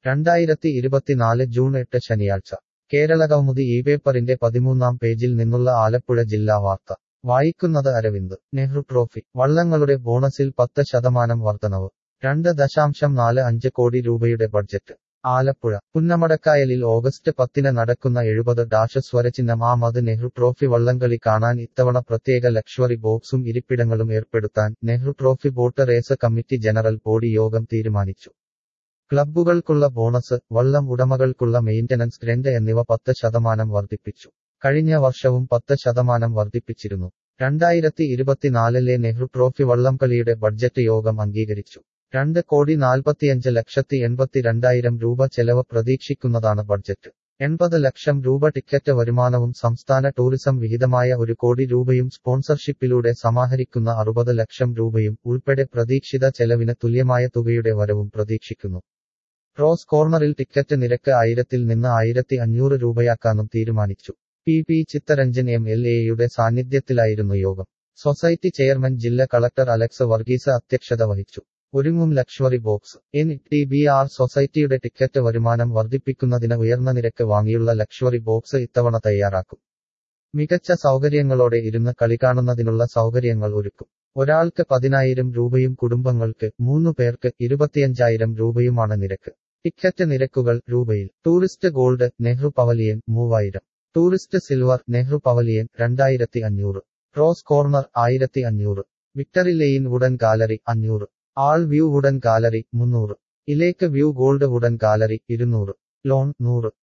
രണ്ടായിരത്തി ഇരുപത്തിനാല് ജൂൺ എട്ട് ശനിയാഴ്ച കേരളകൗമുദി ഈ പേപ്പറിന്റെ പതിമൂന്നാം പേജിൽ നിന്നുള്ള ആലപ്പുഴ ജില്ലാ വാർത്ത വായിക്കുന്നത് അരവിന്ദ് നെഹ്റു ട്രോഫി വള്ളങ്ങളുടെ ബോണസിൽ പത്ത് ശതമാനം വർധനവ് രണ്ട് ദശാംശം നാല് അഞ്ച് കോടി രൂപയുടെ ബഡ്ജറ്റ് ആലപ്പുഴ പുന്നമടക്കായലിൽ ഓഗസ്റ്റ് പത്തിന് നടക്കുന്ന എഴുപത് ഡാഷ് സ്വരചിഹ്നം ആമത് നെഹ്റു ട്രോഫി വള്ളംകളി കാണാൻ ഇത്തവണ പ്രത്യേക ലക്ഷറി ബോക്സും ഇരിപ്പിടങ്ങളും ഏർപ്പെടുത്താൻ Nehru trophy boat race committee general body യോഗം തീരുമാനിച്ചു ക്ലബ്ബുകൾക്കുള്ള ബോണസ് വള്ളം ഉടമകൾക്കുള്ള മെയിന്റനൻസ് ഗ്രന്റ് എന്നിവ പത്ത് ശതമാനം വർദ്ധിപ്പിച്ചു കഴിഞ്ഞ വർഷവും പത്ത് ശതമാനം വർദ്ധിപ്പിച്ചിരുന്നു രണ്ടായിരത്തി ഇരുപത്തിനാലിലെ നെഹ്റു ട്രോഫി വള്ളംകളിയുടെ ബഡ്ജറ്റ് യോഗം അംഗീകരിച്ചു രണ്ട് കോടി നാൽപ്പത്തിയഞ്ച് ലക്ഷത്തി എൺപത്തിരണ്ടായിരം രൂപ ചെലവ് പ്രതീക്ഷിക്കുന്നതാണ് ബഡ്ജറ്റ് എൺപത് ലക്ഷം രൂപ ടിക്കറ്റ് വരുമാനവും സംസ്ഥാന ടൂറിസം വിഹിതമായ ഒരു കോടി രൂപയും സ്പോൺസർഷിപ്പിലൂടെ സമാഹരിക്കുന്ന അറുപത് ലക്ഷം രൂപയും ഉൾപ്പെടെ പ്രതീക്ഷിത ചെലവിന് തുല്യമായ തുകയുടെ വരവും പ്രതീക്ഷിക്കുന്നു റോസ് കോർണറിൽ ടിക്കറ്റ് നിരക്ക് ആയിരത്തിൽ നിന്ന് ആയിരത്തി അഞ്ഞൂറ് രൂപയാക്കാനും തീരുമാനിച്ചു P P Chittaranjan M L എയുടെ സാന്നിധ്യത്തിലായിരുന്നു യോഗം സൊസൈറ്റി ചെയർമാൻ ജില്ലാ കളക്ടർ അലക്സ് വർഗീസ് അധ്യക്ഷത വഹിച്ചു ഒരുങ്ങും luxury box N T B R സൊസൈറ്റിയുടെ ടിക്കറ്റ് വരുമാനം വർദ്ധിപ്പിക്കുന്നതിന് ഉയർന്ന നിരക്ക് വാങ്ങിയുള്ള ലക്ഷറി ബോക്സ് ഇത്തവണ തയ്യാറാക്കും മികച്ച സൗകര്യങ്ങളോടെ ഇരുന്ന് കളി കാണുന്നതിനുള്ള സൗകര്യങ്ങൾ ഒരുക്കും ഒരാൾക്ക് പതിനായിരം രൂപയും കുടുംബങ്ങൾക്ക് മൂന്നു പേർക്ക് ഇരുപത്തിയഞ്ചായിരം രൂപയുമാണ് നിരക്ക് ടിക്കറ്റ് നിരക്കുകൾ രൂപയിൽ ടൂറിസ്റ്റ് ഗോൾഡ് നെഹ്റു പവലിയൻ മൂവായിരം ടൂറിസ്റ്റ് സിൽവർ നെഹ്റു പവലിയൻ രണ്ടായിരത്തി അഞ്ഞൂറ് റോസ് കോർണർ ആയിരത്തി അഞ്ഞൂറ് വിക്ടറി ലെയിൻ വുഡൻ ഗാലറി അഞ്ഞൂറ് ആൾ വ്യൂ വുഡൻ ഗാലറി മുന്നൂറ് ഇലേക്ക് വ്യൂ ഗോൾഡ് വുഡൻ ഗാലറി ഇരുന്നൂറ് ലോൺ നൂറ്